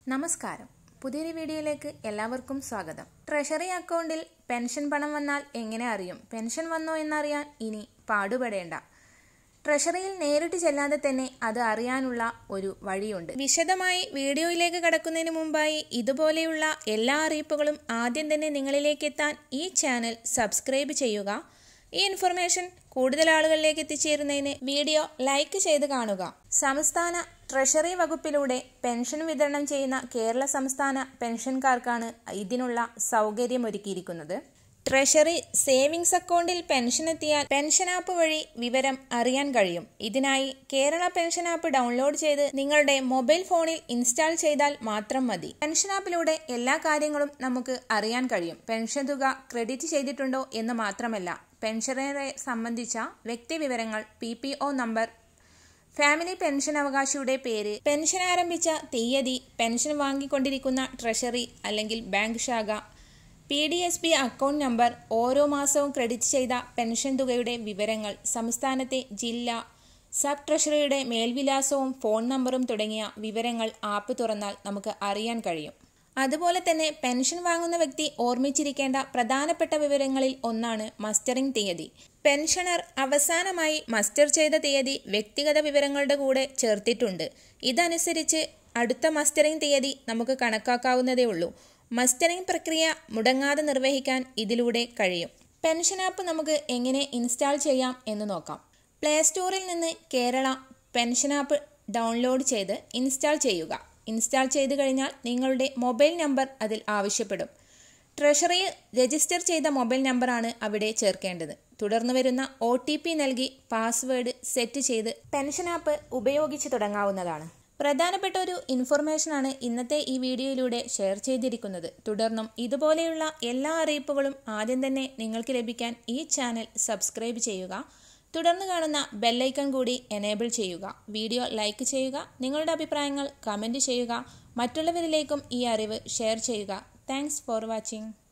നമസ്കാരം പുതിയൊരു വീഡിയോയിലേക്ക് എല്ലാവർക്കും സ്വാഗതം ട്രഷറി അക്കൗണ്ടിൽ പെൻഷൻ പണം വന്നാൽ എങ്ങനെ അറിയും പെൻഷൻ വന്നോ എന്നറിയാൻ ഇനി പാടുപെടേണ്ട ട്രഷറിയിൽ നേരിട്ട് ചെല്ലാതെ തന്നെ അത് അറിയാനുള്ള ഒരു വഴിയുണ്ട് വിശദമായി വീഡിയോയിലേക്ക് കടക്കുന്നതിന് മുമ്പായി ഇതുപോലെയുള്ള എല്ലാ അറിയിപ്പുകളും ആദ്യം തന്നെ നിങ്ങളിലേക്ക് എത്താൻ ഈ ചാനൽ സബ്സ്ക്രൈബ് ചെയ്യുക ഈ ഇൻഫർമേഷൻ കൂടുതൽ ആളുകളിലേക്ക് എത്തിച്ചേരുന്നതിന് വീഡിയോ ലൈക്ക് ചെയ്ത് കാണുക സംസ്ഥാന ട്രഷറി വകുപ്പിലൂടെ പെൻഷൻ വിതരണം ചെയ്യുന്ന കേരള സംസ്ഥാന പെൻഷൻകാർക്കാണ് ഇതിനുള്ള സൗകര്യമൊരുക്കിയിരിക്കുന്നത് ട്രഷറി സേവിങ്സ് അക്കൗണ്ടിൽ പെൻഷൻ എത്തിയാൽ പെൻഷൻ ആപ്പ് വഴി വിവരം അറിയാൻ കഴിയും ഇതിനായി കേരള പെൻഷൻ ആപ്പ് ഡൗൺലോഡ് ചെയ്ത് നിങ്ങളുടെ മൊബൈൽ ഫോണിൽ ഇൻസ്റ്റാൾ ചെയ്താൽ മാത്രം മതി പെൻഷൻ ആപ്പിലൂടെ എല്ലാ കാര്യങ്ങളും നമുക്ക് അറിയാൻ കഴിയും പെൻഷൻ തുക ക്രെഡിറ്റ് ചെയ്തിട്ടുണ്ടോ എന്ന് മാത്രമല്ല പെൻഷനറെ സംബന്ധിച്ച വ്യക്തിവിവരങ്ങൾ P P O number family pension അവകാശിയുടെ പേര് പെൻഷൻ ആരംഭിച്ച തീയതി പെൻഷൻ വാങ്ങിക്കൊണ്ടിരിക്കുന്ന ട്രഷറി അല്ലെങ്കിൽ ബാങ്ക് ശാഖ P D S B account number ഓരോ മാസവും ക്രെഡിറ്റ് ചെയ്ത പെൻഷൻ തുകയുടെ വിവരങ്ങൾ സംസ്ഥാനത്തെ ജില്ല സബ് ട്രഷറിയുടെ മേൽവിലാസവും ഫോൺ നമ്പറും തുടങ്ങിയ വിവരങ്ങൾ ആപ്പ് തുറന്നാൽ നമുക്ക് അറിയാൻ കഴിയും അതുപോലെ തന്നെ പെൻഷൻ വാങ്ങുന്ന വ്യക്തി ഓർമ്മിച്ചിരിക്കേണ്ട പ്രധാനപ്പെട്ട വിവരങ്ങളിൽ ഒന്നാണ് മസ്റ്ററിംഗ് തീയതി പെൻഷനർ അവസാനമായി മസ്റ്റർ ചെയ്ത തീയതി വ്യക്തിഗത വിവരങ്ങളുടെ കൂടെ ചേർത്തിട്ടുണ്ട് ഇതനുസരിച്ച് അടുത്ത മസ്റ്ററിംഗ് തീയതി നമുക്ക് കണക്കാക്കാവുന്നതേ ഉള്ളൂ മസ്റ്ററിംഗ് പ്രക്രിയ മുടങ്ങാതെ നിർവഹിക്കാൻ ഇതിലൂടെ കഴിയും പെൻഷൻ ആപ്പ് നമുക്ക് എങ്ങനെ ഇൻസ്റ്റാൾ ചെയ്യാം എന്ന് നോക്കാം പ്ലേ സ്റ്റോറിൽ നിന്ന് കേരള പെൻഷൻ ആപ്പ് ഡൗൺലോഡ് ചെയ്ത് ഇൻസ്റ്റാൾ ചെയ്യുക ഇൻസ്റ്റാൾ ചെയ്ത് കഴിഞ്ഞാൽ നിങ്ങളുടെ മൊബൈൽ നമ്പർ അതിൽ ആവശ്യപ്പെടും ട്രഷറിയിൽ രജിസ്റ്റർ ചെയ്ത മൊബൈൽ നമ്പറാണ് അവിടെ ചേർക്കേണ്ടത് തുടർന്ന് വരുന്ന ഒ നൽകി പാസ്വേഡ് സെറ്റ് ചെയ്ത് പെൻഷൻ ആപ്പ് ഉപയോഗിച്ച് തുടങ്ങാവുന്നതാണ് പ്രധാനപ്പെട്ട ഒരു ഇൻഫർമേഷനാണ് ഇന്നത്തെ ഈ വീഡിയോയിലൂടെ ഷെയർ ചെയ്തിരിക്കുന്നത് തുടർന്നും ഇതുപോലെയുള്ള എല്ലാ അറിയിപ്പുകളും ആദ്യം തന്നെ നിങ്ങൾക്ക് ലഭിക്കാൻ ഈ ചാനൽ സബ്സ്ക്രൈബ് ചെയ്യുക തുടർന്ന് കാണുന്ന ബെല്ലൈക്കൺ കൂടി എനേബിൾ ചെയ്യുക വീഡിയോ ലൈക്ക് ചെയ്യുക നിങ്ങളുടെ അഭിപ്രായങ്ങൾ കമൻറ്റ് ചെയ്യുക മറ്റുള്ളവരിലേക്കും ഈ അറിവ് ഷെയർ ചെയ്യുക താങ്ക്സ് ഫോർ വാച്ചിങ്